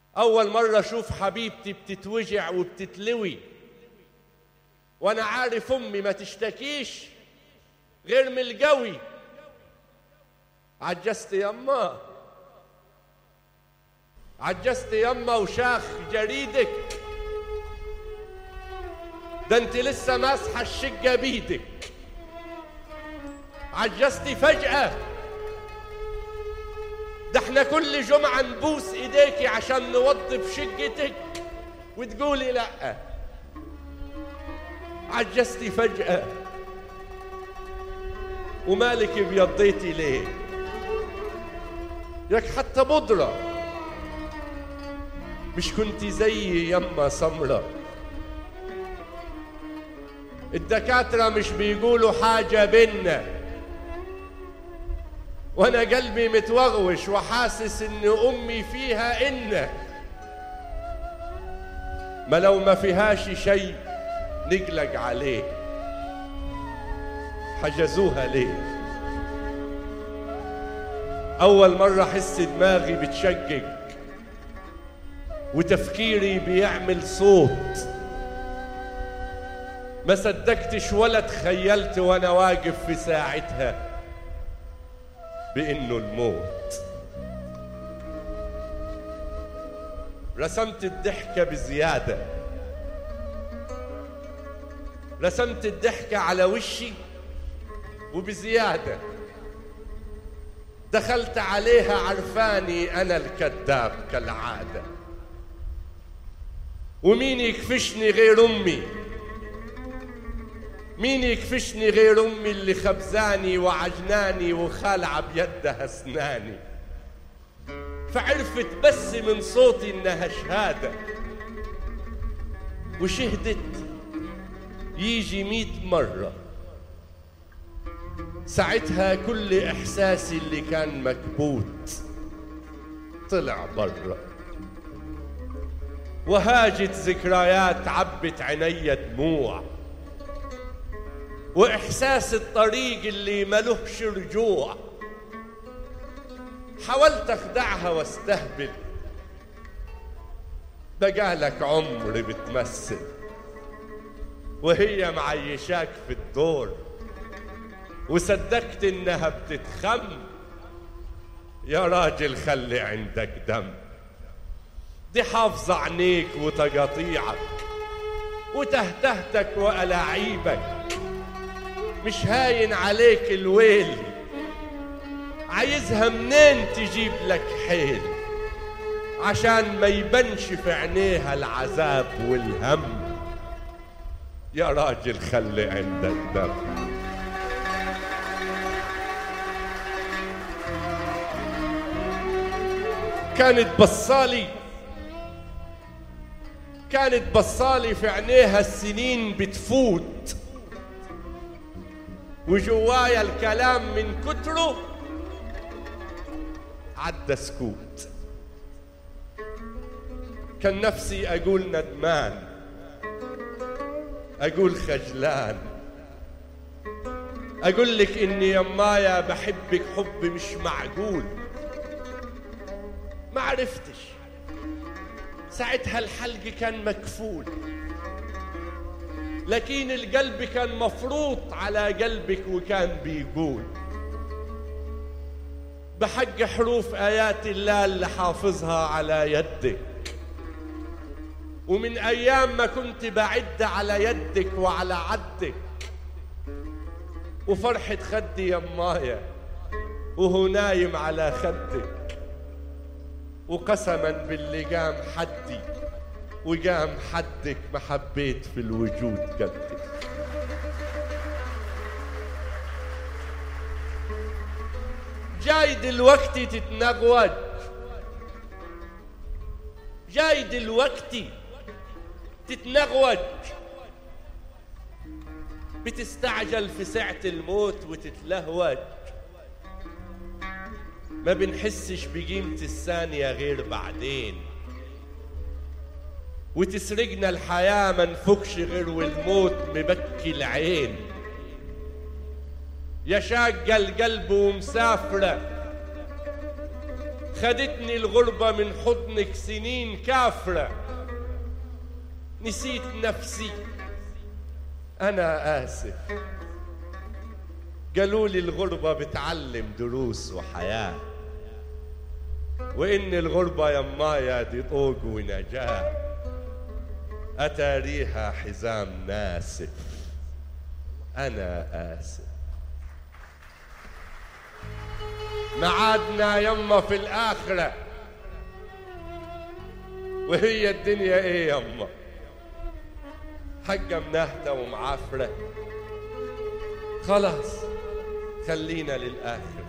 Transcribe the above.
أول مرة أشوف حبيبتي بتتوجع وبتتلوي وأنا عارف أمي ما تشتكيش غير من القوي عجزت يما عجزت يما وشاخ جريدك ده انت لسه ماسحه الشقه بيدك عجزتي فجأة ده احنا كل جمعة نبوس ايديكي عشان نوظف شقتك وتقولي لا عجزتي فجأة ومالك بيضيتي ليه ياك حتى بودرة مش كنتي زي يما سمرة الدكاترة مش بيقولوا حاجة بينا وانا قلبي متوغوش وحاسس ان امي فيها ان ما لو ما فيهاش شيء نقلق عليه حجزوها ليه اول مره احس دماغي بتشقق وتفكيري بيعمل صوت ما صدقتش ولا تخيلت وانا واقف في ساعتها بانه الموت رسمت الضحكه بزياده رسمت الضحكه على وشي وبزياده دخلت عليها عرفاني انا الكذاب كالعاده ومين يكفشني غير امي مين يكفشني غير امي اللي خبزاني وعجناني وخالعه بيدها اسناني فعرفت بس من صوتي انها شهاده وشهدت يجي ميت مره ساعتها كل احساسي اللي كان مكبوت طلع برا وهاجت ذكريات عبت عيني دموع واحساس الطريق اللي ملهش رجوع حاولت اخدعها واستهبل بقالك عمر بتمثل وهي معيشاك في الدور وصدقت انها بتتخم يا راجل خلي عندك دم دي حافظة عينيك وتقاطيعك وتهتهتك وألاعيبك مش هاين عليك الويل عايزها منين تجيب لك حيل عشان ما يبنش في عينيها العذاب والهم يا راجل خلي عندك دم كانت بصالي كانت بصالي في عينيها السنين بتفوت وجوايا الكلام من كتره عدى سكوت كان نفسي اقول ندمان اقول خجلان اقول لك اني يمايا بحبك حب مش معقول ما عرفتش ساعتها الحلق كان مكفول لكن القلب كان مفروض على قلبك وكان بيقول بحق حروف آيات الله اللي حافظها على يدك ومن أيام ما كنت بعد على يدك وعلى عدك وفرحة خدي يمايا وهو نايم على خدك وقسما باللي قام حدي وقام حدك ما حبيت في الوجود قدك جاي دلوقتي تتنغوج جاي دلوقتي تتنغوج بتستعجل في ساعة الموت وتتلهوج ما بنحسش بقيمة الثانية غير بعدين وتسرقنا الحياة ما نفكش غير والموت مبكي العين يا شاقة القلب ومسافرة خدتني الغربة من حضنك سنين كافرة نسيت نفسي أنا آسف قالوا لي الغربة بتعلم دروس وحياة وإن الغربة يمايا دي طوق ونجاة أتاريها حزام ناسف أنا آسف معادنا يما في الآخرة وهي الدنيا إيه يما حقة منهتة ومعافرة خلاص خلينا للآخرة